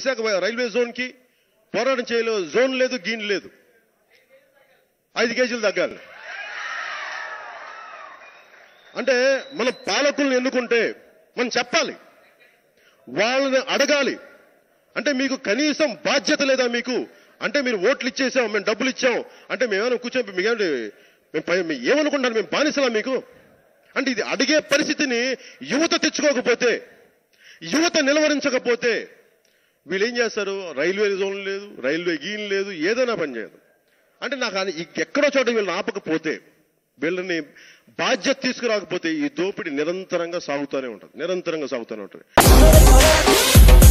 Visakha railway జోన్కి పోరాటం చేయలేదు zone లేదు గీన్ లేదు ఐదు కేజీలు తగ్గాలి అంటే మన పాలకులను ఎన్నుకుంటే మనం చెప్పాలి వాళ్ళని అడగాలి అంటే మీకు కనీసం బాధ్యత లేదా మీకు అంటే మీరు ఓట్లు ఇచ్చేసాం మేము డబ్బులు ఇచ్చాం అంటే మేమేమైనా కూర్చొని మీకేంటి మేము పై- మేము ఏమనుకుంటారు మేము బానిసలా మీకు అంటే ఇది అడిగే పరిస్థితిని యువత తెచ్చుకోకపోతే యువత నిలవరించకపోతే వీళ్ళు ఏం చేస్తారు రైల్వే జోన్ లేదు రైల్వే గీన్ లేదు ఏదైనా పని చేయదు అంటే నాకు అది ఇక్- ఎక్కడో చోట వీళ్ళని ఆపకపోతే వీళ్ళని బాధ్యత తీసుకురాకపోతే ఈ దోపిడీ నిరంతరంగా సాగుతూనే ఉంటుంది నిరంతరంగా సాగుతూనే ఉంటుంది